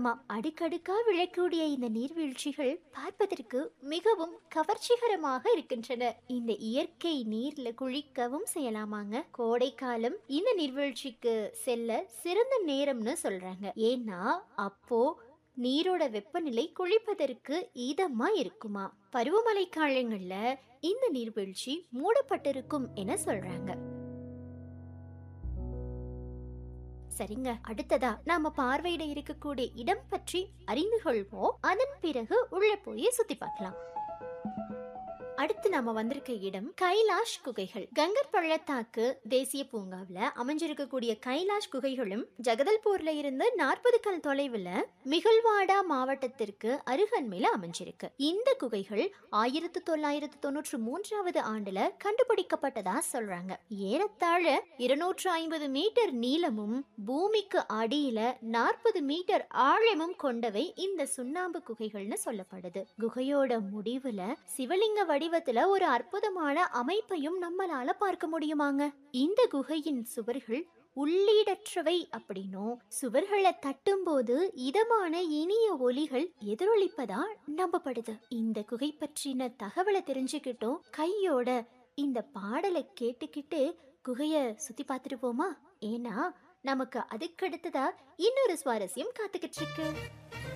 நம்ம அடுக்கடுக்கா விழக்கூடிய இந்த நீர்வீழ்ச்சிகள் பார்ப்பதற்கு மிகவும் கவர்ச்சிகரமாக இருக்கின்றன இந்த இயற்கை நீர்ல குளிக்கவும் செய்யலாமாங்க கோடை காலம் இந்த நீர்வீழ்ச்சிக்கு செல்ல சிறந்த நேரம்னு சொல்றாங்க ஏன்னா அப்போ நீரோட வெப்பநிலை குளிப்பதற்கு இதமா இருக்குமா பருவமழை காலங்கள்ல இந்த நீர்வீழ்ச்சி மூடப்பட்டிருக்கும் என சொல்றாங்க சரிங்க அடுத்ததா நாம பார்வையிட இருக்கக்கூடிய இடம் பற்றி அறிந்து கொள்வோம் அதன் பிறகு உள்ள போய் சுத்தி பார்க்கலாம் அடுத்து நாம வந்திருக்க இடம் கைலாஷ் குகைகள் கங்கர் பள்ளத்தாக்கு தேசிய பூங்காவுல அமைஞ்சிருக்கக்கூடிய கைலாஷ் குகைகளும் ஜகதல்பூர்ல இருந்து நாற்பது கல் தொலைவுல மிகல்வாடா மாவட்டத்திற்கு அருகன்மையில அமைஞ்சிருக்கு இந்த குகைகள் ஆயிரத்து தொள்ளாயிரத்து தொண்ணூற்று மூன்றாவது ஆண்டுல கண்டுபிடிக்கப்பட்டதா சொல்றாங்க ஏறத்தாழ இருநூற்று ஐம்பது மீட்டர் நீளமும் பூமிக்கு அடியில நாற்பது மீட்டர் ஆழமும் கொண்டவை இந்த சுண்ணாம்பு குகைகள்னு சொல்லப்படுது குகையோட முடிவுல சிவலிங்க வடிவத்துல ஒரு அற்புதமான அமைப்பையும் நம்மளால பார்க்க முடியுமாங்க இந்த குகையின் சுவர்கள் உள்ளீடற்றவை அப்படின்னும் சுவர்களை தட்டும்போது இதமான இனிய ஒலிகள் எதிரொலிப்பதா நம்பப்படுது இந்த குகை பற்றின தகவலை தெரிஞ்சுக்கிட்டோம் கையோட இந்த பாடலை கேட்டுக்கிட்டு குகைய சுத்தி பார்த்துட்டு போமா ஏன்னா நமக்கு அதுக்கடுத்ததா இன்னொரு சுவாரஸ்யம் காத்துக்கிட்டு இருக்கு